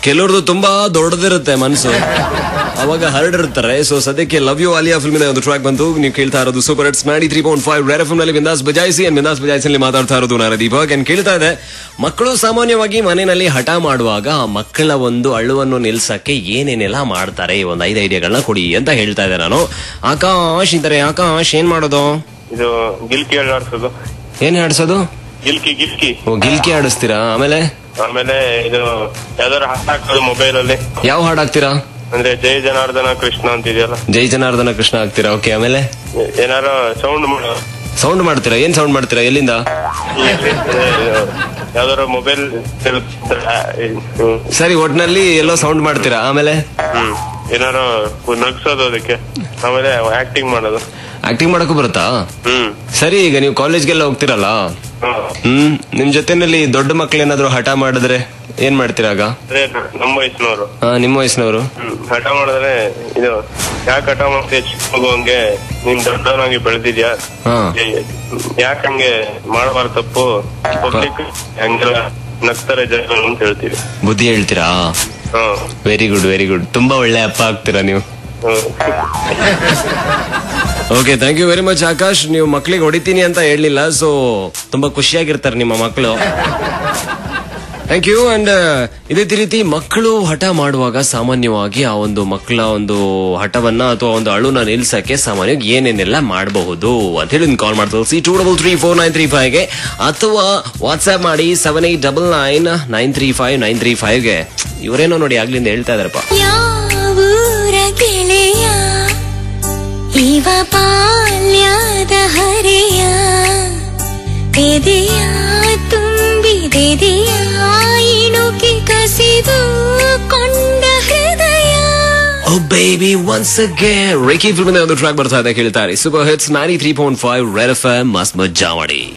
ಕೆಲವ್ರದ್ದು ತುಂಬಾ ದೊಡ್ಡದಿರುತ್ತೆ ಮನಸ್ಸು ಅವಾಗ ಹರಡಿರ್ತಾರೆ ಸೊ ಸದ್ಯಕ್ಕೆ ಲವ್ ಯು ಆಲಿಯಾ ಫಿಲ್ಮಿನ ಒಂದು ಟ್ರ್ಯಾಕ್ ಬಂತು ನೀವು ಕೇಳ್ತಾ ಇರೋದು super hits ninety three point five red F ನಲ್ಲಿ ಬಿಂದಾಸ್ ಬಜಾಯಿಸಿ ಅಂಡ್ ಬಿಂದಾಸ್ ಬಜಾಯಿಸಿ ಮಾತಾಡ್ತಾ ಇರೋದು ನಾನು ದೀಪಕ್ ಅಂಡ್ ಕೇಳ್ತಾ ಇದೆ ಮಕ್ಕಳು ಸಾಮಾನ್ಯವಾಗಿ ಮನೆಯಲ್ಲಿ ಹಠ ಮಾಡುವಾಗ ಆ ಮಕ್ಕಳ ಒಂದು ಅಳುವನ್ನು ನಿಲ್ಸಕ್ಕೆ ಏನೇನೆಲ್ಲ ಮಾಡ್ತಾರೆ ಈ ಒಂದು ಐದು ಐಡಿಯಾಗಳನ್ನ ಕೊಡಿ ಅಂತ ಹೇಳ್ತಾ ಇದ್ದೆ ನಾನು ಆಕಾಶ್ ಇದ್ದಾರೆ ಆಕಾಶ್ ಏನ್ ಮಾಡೋದು ಇದು ಗಿಲ್ಕಿ ಆಡ್ಸೋದು ಏನ್ ಆಡ್ಸೋದು ಗಿಲ್ಕಿ ಗಿಲ್ಕಿ ಓ ಗಿಲ್ಕಿ ಆಡಿಸ್ತೀರಾ ಆಮೇಲೆ ಆಮೇಲೆ ಇದು ಯಾವ್ದಾರ ಹಾಡ್ ಹಾಕೋದು ಮೊಬೈಲ್ ಅಲ್ಲಿ ಯಾವ ಹಾಡ್ ಹಾಕ್ತೀರಾ ಅಂದ್ರೆ ಜಯ ಜನಾರ್ದನ ಕೃಷ್ಣ ಅಂತಿದೆಯಲ್ಲ ಜೈ ಜನಾರ್ದನ ಕೃಷ್ಣ ಹಾಕ್ತೀರಾ ಓಕೆ ಆಮೇಲೆ ಏನಾರ ಸೌಂಡ್ ಮಾಡೋ ಸೌಂಡ್ ಮಾಡ್ತೀರಾ ಏನ್ ಸೌಂಡ್ ಮಾಡ್ತೀರಾ ಎಲ್ಲಿಂದ ಯಾವ್ದಾರ ಮೊಬೈಲ್ ಸರಿ ಒಟ್ನಲ್ಲಿ ಎಲ್ಲೋ ಸೌಂಡ್ ಮಾಡ್ತೀರಾ ಆಮೇಲೆ ಹ್ಮ್ ಏನಾರ ನಗ್ಸೋದು ಅದಕ್ಕೆ ಆಮೇಲೆ ಆಕ್ಟಿಂಗ್ ಮಾಡೋದು ಆಕ್ಟಿಂಗ್ ಮಾಡಕ್ಕೂ ಬರುತ್ತಾ ಹ್ಮ್ ಸರಿ ಈಗ ನೀವು ಕಾಲೇಜ್ಗೆಲ್ಲ ಹೋಗ್ತಿರಲ್ಲ ಹ್ಮ್. ಹ್ಮ್ ನಿಮ್ ಜೊತೆನಲ್ಲಿ ದೊಡ್ಡ ಮಕ್ಳೇನಾದ್ರು ಹಠ ಮಾಡಿದ್ರೆ ಏನ್ ಮಾಡ್ತೀರಾಗ ಅದೇ ನಮ್ಮ ವಯಸ್ಸಿನವರು ಹಾ ನಿಮ್ಮ ವಯಸ್ಸಿನವರು ಹ್ಮ್ ಹಠ ಮಾಡಿದ್ರೆ ಇದು ಯಾಕೆ ಹಠ ಮಾಡ್ತೀಯ ಚಿಕ್ಕ ಮಗು ಹಂಗೆ ನೀನ್ ದೊಡ್ಡವನಾಗಿ ಬೆಳೆದಿದ್ಯಾ ಹಾ ಯಾಕೆ ಹಂಗೆ ಮಾಡಬಾರ್ದು ತಪ್ಪು ಪಬ್ಲಿಕ್ ಹಂಗೆಲ್ಲ ನಗ್ತಾರೆ ಜನ ಅಂತ ಹೇಳ್ತೀವಿ ಬುದ್ಧಿ ಹೇಳ್ತೀರಾ hmm very good very good ತುಂಬಾ ಒಳ್ಳೆ ಅಪ್ಪ ಆಗ್ತೀರಾ ನೀವು hmm. Okay thank you very much Akash ನೀವು ಮಕ್ಳಿಗೆ ಹೊಡಿತೀನಿ ಅಂತ ಹೇಳಲಿಲ್ಲ ಸೊ ತುಂಬಾ ಖುಷಿಯಾಗಿರ್ತಾರೆ ನಿಮ್ಮ ಮಕ್ಕಳು ಥ್ಯಾಂಕ್ ಯು ಅಂಡ್ ಇದೇ ರೀತಿ ಮಕ್ಕಳು ಹಠ ಮಾಡುವಾಗ ಸಾಮಾನ್ಯವಾಗಿ ಆ ಒಂದು ಮಕ್ಕಳ ಒಂದು ಹಠವನ್ನ ಅಥವಾ ಒಂದು ಅಳುನ ನಿಲ್ಸಕ್ಕೆ ಸಾಮಾನ್ಯವಾಗಿ ಏನೇನೆಲ್ಲ ಮಾಡಬಹುದು ಅಂತ ಹೇಳಿ ಕಾಲ್ ಮಾಡ್ತಾರೆ C two double three four nine three ಫೈವ್ಗೆ ಅಥವಾ ವಾಟ್ಸ್ಆಪ್ ಮಾಡಿ seven eight double nine nine three five nine three ಫೈವ್ಗೆ ಇವರೇನೋ ನೋಡಿ ಆಗ್ಲಿಂದ ಹೇಳ್ತಾ ಇದಾರಪ್ಪ ಯಾವೂರ ಗೆಳೆಯ ಇವ ಬಾಲ್ಯದ ಹರೆಯ ಎದೆಯ ತುಂಬಿದೆದೆಯ ಇಣುಕಿ ಕಸಿದು ಕೊಂಡ ಹೃದಯ ಓ ಬೇಬಿ ಒನ್ಸ್ ಅಗೇನ್ ರೇಕಿ ಫಿಲ್ಮ್ ಒಂದು ಟ್ರ್ಯಾಕ್ ಬರ್ತಾ ಇದೆ ಕೇಳ್ತಾರೆ super hits ninety three point five red F M ಮಸ್ತ್ ಮಜ್ಜಾ ಮಾಡಿ